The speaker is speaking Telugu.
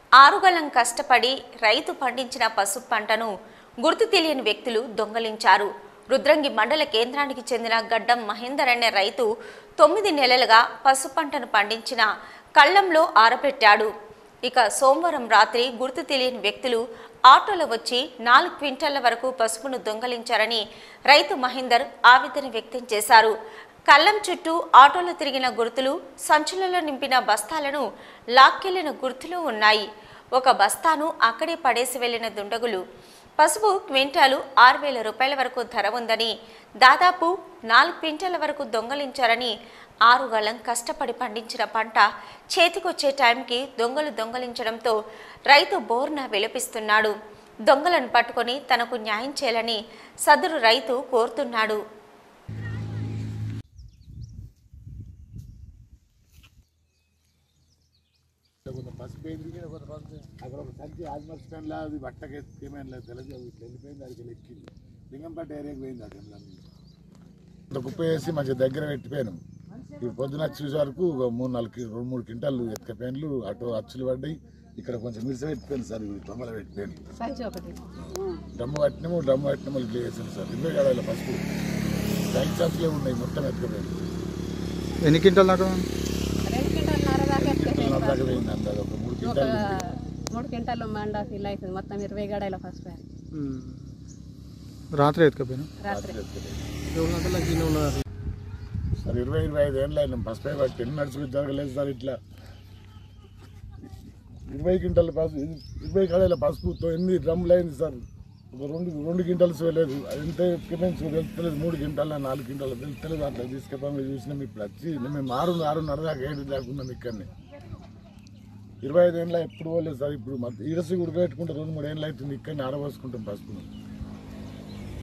ఆరుగలం కష్టపడి రైతు పండించిన పసుపు పంటను గుర్తు తెలియని వ్యక్తులు దొంగలించారు రుద్రంగి మండల కేంద్రానికి చెందిన గడ్డం మహేందర్ అనే రైతు తొమ్మిది నెలలుగా పసుపు పంటను పండించిన కళ్ళంలో ఆరబెట్టాడు ఇక సోమవారం రాత్రి గుర్తు తెలియని వ్యక్తులు ఆటోలో వచ్చి నాలుగు క్వింటాల వరకు పసుపును దొంగలించారని రైతు మహేందర్ ఆవేదన వ్యక్తం చేశారు కళ్ళం చుట్టూ ఆటోలో తిరిగిన గుర్తులు సంచులలో నింపిన బస్తాలను లాక్కెళ్లిన గుర్తులు ఉన్నాయి ఒక బస్తాను అక్కడే పడేసి వెళ్లిన దుండగులు పసుపు క్వింటాలు ఆరు వేల రూపాయల వరకు ధర ఉందని దాదాపు నాలుగు క్వింటాల వరకు దొంగలించారని ఆరు గళం కష్టపడి పండించిన పంట చేతికొచ్చే టైంకి దొంగలు దొంగలించడంతో రైతు బోర్న విలపిస్తున్నాడు దొంగలను పట్టుకొని తనకు న్యాయం చేయాలని సదరు రైతు కోరుతున్నాడు కొంత పసుపు ఏంది కొంత పసుపు అక్కడ ఒక సంచి ఆల్మర్ స్టాండ్ లా అది బట్టకి ఏమైనా లేదు తెలియదు అది ఇట్లా వెళ్ళిపోయింది అడిగి ఎక్కింది లింగంపేట ఏరియాకి పోయింది అది ఇంత కుప్ప వేసి మంచిగా దగ్గర పెట్టిపోయాను ఇప్పుడు పొద్దున వచ్చి చూసే వరకు ఒక మూడు నాలుగు కి- రెండు మూడు క్వింటాలు ఎత్తుకపోయిన్లు అటు అచ్చులు పడ్డాయి ఇక్కడ కొంచెం మిరిసి పెట్టిపోయాను సార్ ఇవి తొమ్మల పెట్టిపోయాను సంచి ఒకటి డమ్ము కట్టినాము డమ్ము కట్టినాము ఇట్లా వేసాను సార్ ఇరవై గడాల పసుపు సైడ్ సంచులే ఉన్నాయి మొత్తం ఎత్తుకపోయాను ఎన్ని క్వింటాల్ దాకా రెండు క్వింటాలన్నర దాకా ఎత్తుకెళ్ళి దాకా పోయింది అందాక ఒక మూడు ఒక క్వింటాలు మూడు క్వింటాలు మండ ఫిల్ అవుతుంది మొత్తం ఇరవై గడాల ఫస్ట్ రాత్రి ఎత్తుకపోయినా రాత్రి సార్ ఇరవై ఇరవై ఐదు ఏళ్ళు అయినా ఫస్ట్ టైం వాటి ఎన్ని నడుచుకు జరగలేదు సార్ ఇట్లా ఇరవై క్వింటాల పసుపు ఇరవై కడాయిల పసుపుతో ఎన్ని డ్రమ్లు అయింది సార్ ఒక రెండు రెండు క్వింటాలు చూడలేదు అది ఎంత ఎక్విప్మెంట్స్ తెలుస్తలేదు మూడు క్వింటాల నాలుగు క్వింటాలు తెలుస్తలేదు అట్లా తీసుకెళ్ళి చూసినాం ఇప్పుడు వచ్చి మేము ఆరు ఆరున్నర దాకా ఏడు దాకున్నాం ఇక్కడనే ఇరవై ఐదు ఏళ్ళ ఎప్పుడు పోలేదు సార్ ఇప్పుడు ఈడసి ఉడకబెట్టుకుంటే రెండు మూడు ఏళ్ళు అవుతుంది ఇక్కడనే ఆరబోసుకుంటాం పసుపును